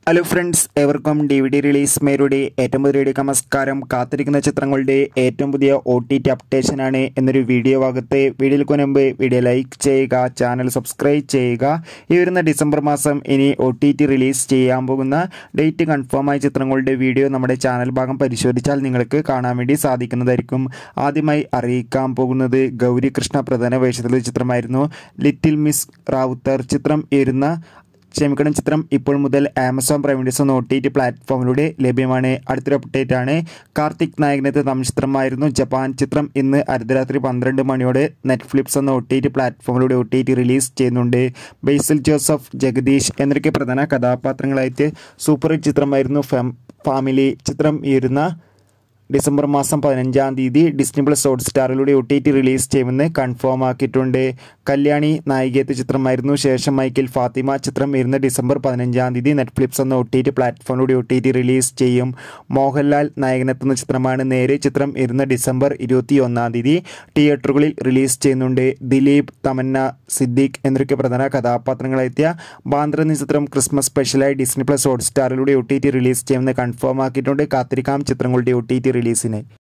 hello friends എവർക്കും D V D release മേരുടെ ഏറ്റവും പുതിയ നമസ്കാരം കാത്തിരിക്കുന്ന ചിത്രങ്ങളുടെ ഏറ്റവും പുതിയ ഒ ടി ടി അപ്ഡേഷനാണ് എന്നൊരു വീഡിയോ ഭാഗത്ത് വീഡിയോയ്ക്ക് മുൻപ് വീഡിയോ ലൈക്ക് ചെയ്യുക ചാനൽ സബ്സ്ക്രൈബ് ചെയ്യുക ഈ വരുന്ന ഡിസംബർ മാസം ഇനി ഒ ടി ടി റിലീസ് ചെയ്യാൻ പോകുന്ന ഡേറ്റ് കൺഫേം ആയ ചിത്രങ്ങളുടെ വീഡിയോ നമ്മുടെ ചാനൽ ഭാഗം പരിശോധിച്ചാൽ നിങ്ങൾക്ക് കാണാൻ വേണ്ടി സാധിക്കുന്നതായിരിക്കും ആദ്യമായി അറിയിക്കാൻ പോകുന്നത് ഗൗരി കൃഷ്ണ പ്രധാന വേഷത്തിലുള്ള ചിത്രമായിരുന്നു ലിറ്റിൽ മിസ് റാവുത്തർ ചിത്രം ഇരുന്ന ക്ഷമിക്കണം ചിത്രം ഇപ്പോൾ മുതൽ ആമസോൺ പ്രൈം വീഡിയോസ് എന്ന ഒ ടി ടി പ്ലാറ്റ്ഫോമിലൂടെ ലഭ്യമാണ് അടുത്തൊരു അപ്ഡേറ്റ് ആണ് കാർത്തിക് നായകനത്തെ തമിഴ് ചിത്രമായിരുന്നു ജപ്പാൻ ചിത്രം ഇന്ന് അർദ്ധരാത്രി പന്ത്രണ്ട് മണിയോടെ നെറ്റ്ഫ്ലിക്സ് എന്ന ഒ ടി ടി പ്ലാറ്റ്ഫോമിലൂടെ ഒ ടി ടി റിലീസ് ചെയ്യുന്നുണ്ട് ബേസിൽ ജോസഫ് ജഗദീഷ് എന്നൊക്കെ പ്രധാന കഥാപാത്രങ്ങളായിട്ട് സൂപ്പർ ഹിറ്റ് ചിത്രമായിരുന്നു ഫാം ഫാമിലി ചിത്രം ഇരുന്ന ഡിസംബർ മാസം പതിനഞ്ചാം തീയതി ഡിസ്നി പ്ലസ് ഹോട്ട് സ്റ്റാറിലൂടെ ഒ ടി ടി റിലീസ് ചെയ്യുമെന്ന് കൺഫേം ആക്കിയിട്ടുണ്ട് കല്യാണി നായികത്തെ ചിത്രമായിരുന്നു ശേഷം മൈക്കിൽ ഫാത്തിമ ചിത്രം ഇരുന്ന് ഡിസംബർ പതിനഞ്ചാം തീയതി നെറ്റ്ഫ്ലിക്സ് എന്ന ഒ ടി ടി പ്ലാറ്റ്ഫോമിലൂടെ ഒ ടി ടി റിലീസ് ചെയ്യും മോഹൻലാൽ നായകനെത്തുന്ന ചിത്രമാണ് നേരെ ചിത്രം ഇരുന്ന് ഡിസംബർ ഇരുപത്തി ഒന്നാം തീയതി തിയേറ്ററുകളിൽ റിലീസ് ചെയ്യുന്നുണ്ട് ദിലീപ് തമന്ന സിദ്ദീഖ് എന്നൊക്കെ പ്രധാന കഥാപാത്രങ്ങളെത്തിയ ബാന്ദ്ര എന്ന ചിത്രം ക്രിസ്മസ് സ്പെഷ്യലായി ഡിസ്നി പ്ലസ് ഹോട്ട് സ്റ്റാറിലൂടെ ഒ ടി ടി റിലീസ് ചെയ്യുമെന്ന് കൺഫേം ആക്കിയിട്ടുണ്ട് കാത്തിരിക്കാം ചിത്രങ്ങളുടെ ഒ ടി ടി റിലീസിനെ